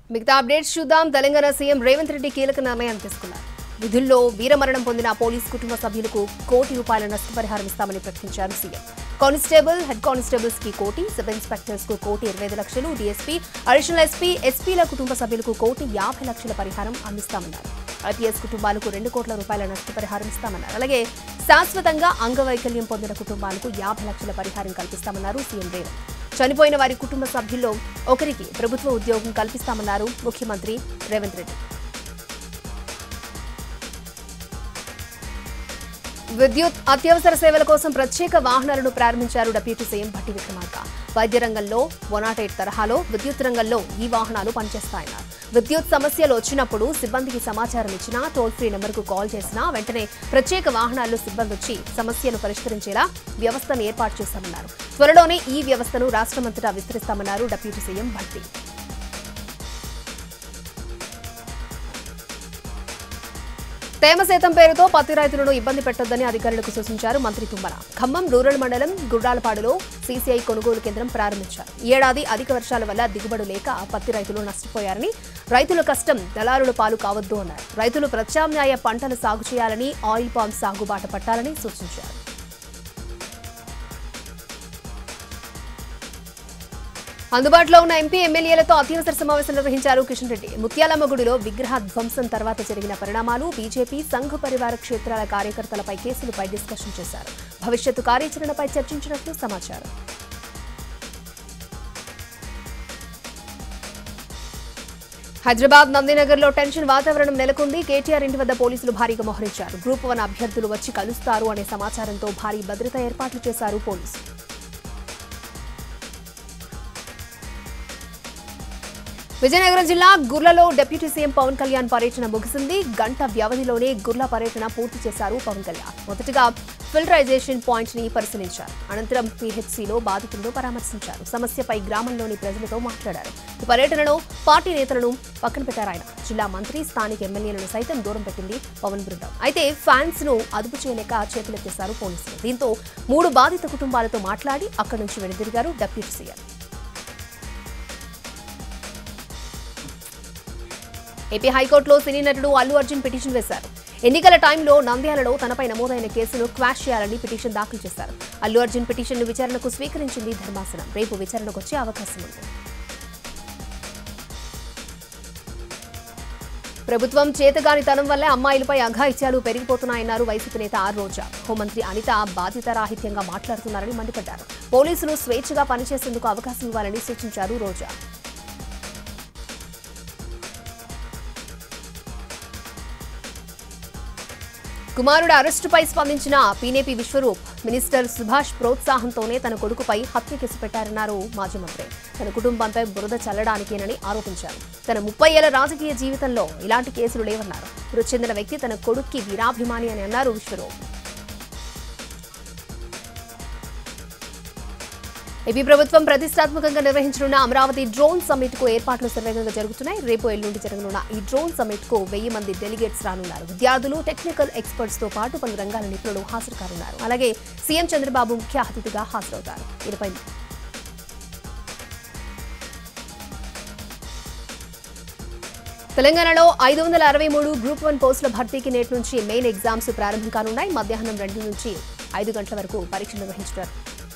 మిగతా అప్డేట్స్ చూద్దాం తెలంగాణ సీఎం రేవంత్ రెడ్డి కీలక నిర్ణయం తీసుకున్నారు విధుల్లో వీరమరణం పొందిన పోలీస్ కుటుంబ సభ్యులకు కోటి రూపాయల నష్టపరిహారం ఇస్తామని ప్రకటించారు సీఎం కానిస్టేబుల్ హెడ్ కానిస్టేబుల్స్ కి కోటి సబ్ ఇన్స్పెక్టర్స్ కు కోటి ఇరవై ఐదు లక్షలు డీఎస్పీ అడిషనల్ ఎస్పీ ఎస్పీల కుటుంబ సభ్యులకు కోటి యాభై లక్షల పరిహారం అందిస్తామన్నారు ఐపీఎస్ కుటుంబాలకు రెండు కోట్ల రూపాయల నష్టపరిహారం ఇస్తామన్నారు అలాగే శాశ్వతంగా అంగవైకల్యం పొందిన కుటుంబాలకు యాభై లక్షల పరిహారం కల్పిస్తామన్నారు సీఎం రేవంత్ చనిపోయిన వారి కుటుంబ సభ్యుల్లో ఒకరికి ప్రభుత్వ ఉద్యోగం కల్పిస్తామన్నారు ముఖ్యమంత్రి రేవంత్ రెడ్డి విద్యుత్ అత్యవసర సేవల కోసం ప్రత్యేక వాహనాలను ప్రారంభించారు డిప్యూటీ సీఎం భట్టి విక్రమార్క వైద్య రంగంలో వనాట్ ఎయిట్ తరహాలో విద్యుత్ రంగంలో ఈ వాహనాలు పనిచేస్తాయన్నారు విద్యుత్ సమస్యలు వచ్చినప్పుడు సిబ్బందికి సమాచారం ఇచ్చినా టోల్ ఫ్రీ నెంబర్కు కాల్ చేసినా వెంటనే ప్రత్యేక వాహనాల్లో సిబ్బంది వచ్చి సమస్యను పరిష్కరించేలా వ్యవస్థను ఏర్పాటు చేశామన్నారు త్వరలోనే ఈ వ్యవస్థను రాష్ట్రమంతటా విస్తరిస్తామన్నారు డిప్యూటీ సీఎం భట్టి తేమ శాతం పేరుతో పత్తి రైతులను ఇబ్బంది పెట్టొద్దని అధికారులకు సూచించారు మంత్రి తుమ్మల ఖమ్మం రూరల్ మండలం గుడ్రాలపాడులో సీసీఐ కొనుగోలు కేంద్రం ప్రారంభించారు ఈ ఏడాది అధిక వర్షాల వల్ల దిగుబడి లేక పత్తి రైతులు నష్టపోయారని రైతుల కష్టం దళారుల పాలు కావద్దు అన్నారు రైతులు ప్రత్యామ్నాయ పంటలు సాగు చేయాలని ఆయిల్ పామ్ సాగు బాట పట్టాలని సూచించారు అందుబాటులో ఉన్న ఎంపీ ఎమ్మెల్యేలతో అత్యవసర సమావేశం నిర్వహించారు కిషన్ రెడ్డి ముత్యాలమ్మ గుడిలో విగ్రహ ధ్వంసం తర్వాత జరిగిన పరిణామాలు బీజేపీ సంఘ పరివార క్షేత్రాల కార్యకర్తలపై కేసులపై డిస్కషన్ చేశారు భవిష్యత్తు కార్యాచరణపై చర్చించినట్లు సమాచారం హైదరాబాద్ నందినగర్లో టెన్షన్ వాతావరణం నెలకొంది కేటీఆర్ ఇంటి వద్ద పోలీసులు భారీగా మోహరించారు గ్రూప్ వన్ అభ్యర్థులు వచ్చి కలుస్తారు అనే సమాచారంతో భారీ భద్రతా ఏర్పాట్లు చేశారు పోలీసులు విజయనగరం జిల్లా గుర్లలో డిప్యూటీ సీఎం పవన్ కళ్యాణ్ పర్యటన ముగిసింది గంట వ్యవధిలోనే గుర్ల పర్యటన పూర్తి చేశారు పవన్ కళ్యాణ్ మొదటగా ఫిల్టరైజేషన్ పాయింట్ ని పరిశీలించారు అనంతరం పీహెచ్సీలో బాధితులను పరామర్శించారు సమస్యపై గ్రామంలోని ప్రజలతో మాట్లాడారు ఈ పర్యటనలో పార్టీ నేతలను పక్కన పెట్టారు ఆయన జిల్లా మంత్రి స్థానిక ఎమ్మెల్యేలను సైతం దూరం పెట్టింది పవన్ బృందం అయితే ఫ్యాన్స్ ను అదుపు చేయలేక చేతులెత్తేశారు పోలీసులు దీంతో మూడు బాధిత కుటుంబాలతో మాట్లాడి అక్కడి నుంచి వెనుదిరిగారు డిప్యూటీ సీఎం ఏపీ హైకోర్టులో సినీ నటుడు అల్లు అర్జున్ పిటిషన్ వేశారు ఎన్నికల టైంలో నంద్యాలలో తనపై నమోదైన కేసును క్వాష్ చేయాలని పిటిషన్ దాఖలు చేశారు అల్లు అర్జున్ పిటిషన్ను విచారణకు స్వీకరించింది ధర్మాసనం రేపు విచారణకు వచ్చే అవకాశం ఉంది ప్రభుత్వం చేతగానితనం వల్లే అమ్మాయిలపై అఘాయిత్యాలు పెరిగిపోతున్నాయన్నారు వైసీపీ నేత ఆర్ రోజా హోంమంత్రి అనిత బాధితరాహిత్యంగా మాట్లాడుతున్నారని మండిపడ్డారు పోలీసులు స్వేచ్ఛగా పనిచేసేందుకు అవకాశం ఇవ్వాలని సూచించారు రోజా కుమారుడు అరెస్టుపై స్పందించిన పీనేపీ విశ్వరూప్ మినిస్టర్ సుభాష్ ప్రోత్సాహంతోనే తన కొడుకుపై హత్య కేసు పెట్టారన్నారు మాజీ మంత్రి తన కుటుంబంపై బురద చల్లడానికేనని ఆరోపించారు తన ముప్పై ఏళ్ల రాజకీయ జీవితంలో ఇలాంటి కేసులు లేవన్నారు మృతి చెందిన వ్యక్తి తన కొడుక్కి వీరాభిమాని అని అన్నారు విశ్వరూప్ ఏపీ ప్రభుత్వం ప్రతిష్టాత్మకంగా నిర్వహించనున్న అమరావతి డ్రోన్ సమ్మిట్ కు ఏర్పాట్లు శరవేగంగా జరుగుతున్నాయి రేపు ఎల్లుండి జరగనున్న ఈ డ్రోన్ సమ్మిట్ కు వెయ్యి మంది డెలిగేట్స్ రానున్నారు విద్యార్థులు టెక్నికల్ ఎక్స్పర్ట్స్ తో పాటు పలు రంగాల నిపుణులు హాజరు కానున్నారు అలాగే సీఎం చంద్రబాబు ముఖ్య అతిథిగా హాజరవుతారు ఇరవై తెలంగాణలో ఐదు వందల అరవై మూడు గ్రూప్ వన్ పోస్టుల భర్తీకి నేటి నుంచి మెయిన్ ఎగ్జామ్స్ ప్రారంభం కానున్నాయి మధ్యాహ్నం రెండు నుంచి ఐదు గంటల వరకు పరీక్ష నిర్వహించారు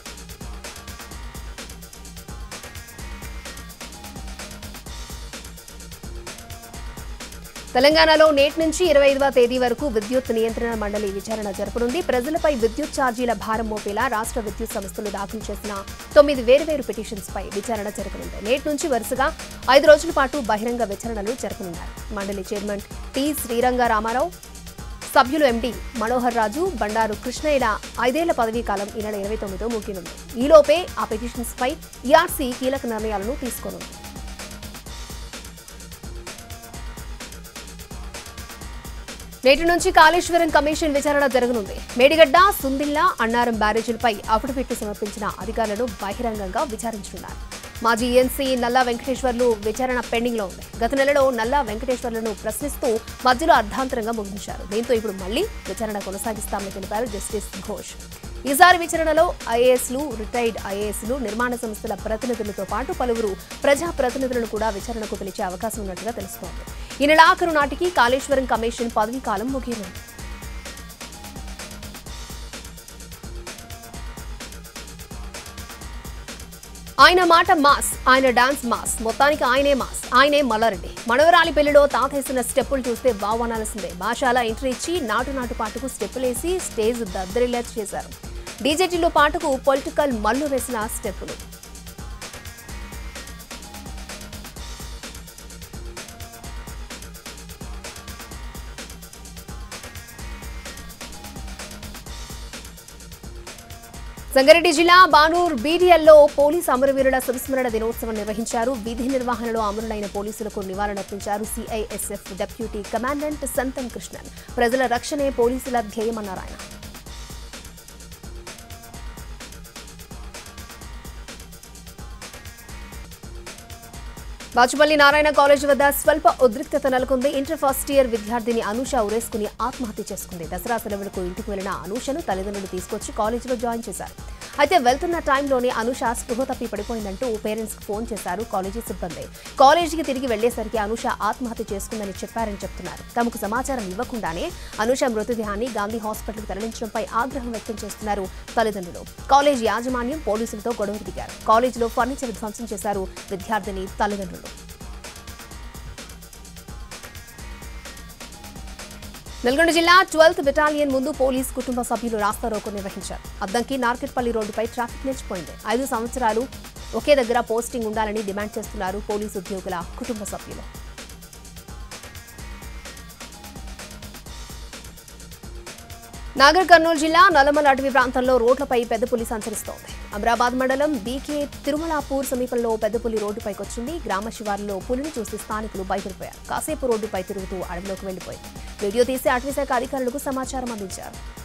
తెలంగాణలో నేటి నుంచి ఇరవై ఐదవ తేదీ వరకు విద్యుత్ నియంత్రణ మండలి విచారణ జరపనుంది ప్రజలపై విద్యుత్ ఛార్జీల భారం మోపేలా రాష్ట్ర విద్యుత్ సంస్థలు దాఖలు చేసిన తొమ్మిది వేర్వేరు పిటిషన్స్ పై విచారణ జరపనుంది నేటి నుంచి వరుసగా ఐదు రోజుల పాటు బహిరంగ విచారణలు జరపనున్నారు మండలి చైర్మన్ టి శ్రీరంగ రామారావు సభ్యులు ఎండి మనోహర్ రాజు బండారు కృష్ణయ్యల ఐదేళ్ల పదవీ కాలం ఈ నెల ఇరవై తొమ్మిదో ముగినుంది ఈలోపే ఆ పిటిషన్స్ పై ఈఆర్సీ కీలక నిర్ణయాలను తీసుకోనుంది నేటి నుంచి కాళేశ్వరం కమిషన్ విచారణ జరగనుంది మేడిగడ్డ సుందిల్లా అన్నారం బ్యారేజీలపై అఫిడవిట్ సమర్పించిన అధికారులను బహిరంగంగా విచారించనున్నారు మాజీ ఈఎన్సీ నల్లా వెంకటేశ్వర్లు విచారణ పెండింగ్ లో ఉంది గత నెలలో నల్లా వెంకటేశ్వర్లను ప్రశ్నిస్తూ మధ్యలో అర్ధాంతరంగా ముగించారు దీంతో ఇప్పుడు మళ్లీ విచారణ కొనసాగిస్తామని తెలిపారు జస్టిస్ ఘోష్ ఈసారి విచారణలో ఐఏఎస్లు రిటైర్డ్ ఐఏఎస్లు నిర్మాణ సంస్థల ప్రతినిధులతో పాటు పలువురు ప్రజా ప్రతినిధులను కూడా విచారణకు పిలిచే అవకాశం ఉన్నట్టుగా తెలుస్తోంది ఈ నెల ఆఖరు నాటికి కాళేశ్వరం కమిషన్ పదవీ కాలం ముగియనుంది ఆయన మాట మాస్ ఆయన డాన్స్ మాస్ మొత్తానికి ఆయనే మాస్ ఆయనే మల్లారెడ్డి మనవరాలి పెళ్లిలో తాతేసిన స్టెప్పులు చూస్తే బావు అనాల్సిందే భాషాల ఎంట్రీ ఇచ్చి నాటు నాటు పాటకు స్టెప్పులేసి స్టేజ్ దద్దరిల్లా చేశారు డీజేటీలో పాటకు పొలిటికల్ మల్లు వేసిన స్టెప్పులు సంగారెడ్డి జిల్లా బానూర్ బీడీఎల్లో పోలీసు అమరవీరుల సంస్మరణ దినోత్సవం నిర్వహించారు విధి నిర్వహణలో అమరులైన పోలీసులకు నివాళులర్పించారు CISF deputy commandant Santhan Krishnan ప్రజల రక్షణే పోలీసుల ధ్యేయమన్నారు ఆయన బాచుపల్లి నారాయణ కాలేజ్ వద్ద స్వల్ప ఉద్రిక్తత నెలకొంది ఇంటర్ ఫస్ట్ ఇయర్ విద్యార్థిని అనూష ఉరేసుకుని ఆత్మహత్య చేసుకుంది దసరా సెలవులకు ఇంటికి వెళ్లిన అనూషను తల్లిదండ్రులు తీసుకొచ్చి కాలేజీలో జాయిన్ చేశారు అయితే వెళ్తున్న టైంలోనే అనూష స్పృహ తప్పి పడిపోయిందంటూ పేరెంట్స్ కు ఫోన్ చేశారు కాలేజీ సిబ్బంది కాలేజీకి తిరిగి వెళ్లేసరికి అనూష ఆత్మహత్య చేసుకుందని చెప్పారని చెప్తున్నారు తమకు సమాచారం ఇవ్వకుండానే అనూష మృతదేహాన్ని గాంధీ హాస్పిటల్కి తరలించడంపై ఆగ్రహం వ్యక్తం చేస్తున్నారు తల్లిదండ్రులు కాలేజ్ యాజమాన్యం పోలీసులతో గొడవకు దిగారు కాలేజీలో ఫర్నిచర్ ధ్వంసం చేశారు విద్యార్థిని తల్లిదండ్రులు నల్గొండ జిల్లా ట్వెల్త్ బెటాలియన్ ముందు పోలీస్ కుటుంబ సభ్యులు రాస్తారోకో నిర్వహించారు అద్దంకి నార్కెట్పల్లి రోడ్డుపై ట్రాఫిక్ నిలిచిపోయింది ఐదు సంవత్సరాలు ఒకే దగ్గర పోస్టింగ్ ఉండాలని డిమాండ్ చేస్తున్నారు పోలీసు ఉద్యోగుల కుటుంబ సభ్యులు నాగర్ కర్నూలు జిల్లా నల్లమల అటవీ ప్రాంతంలో రోడ్లపై పెద్ద పులి సంచరిస్తోంది అమరాబాద్ మండలం బీకే తిరుమలాపూర్ సమీపంలో పెద్ద పులి రోడ్డుపైకి వచ్చింది గ్రామ శివారులో పులిని చూసి స్థానికులు భయపడిపోయారు కాసేపు రోడ్డుపై తిరుగుతూ అడవిలోకి వెళ్లిపోయింది వీడియో తీసి అటవీశాఖ అధికారులకు సమాచారం అందించారు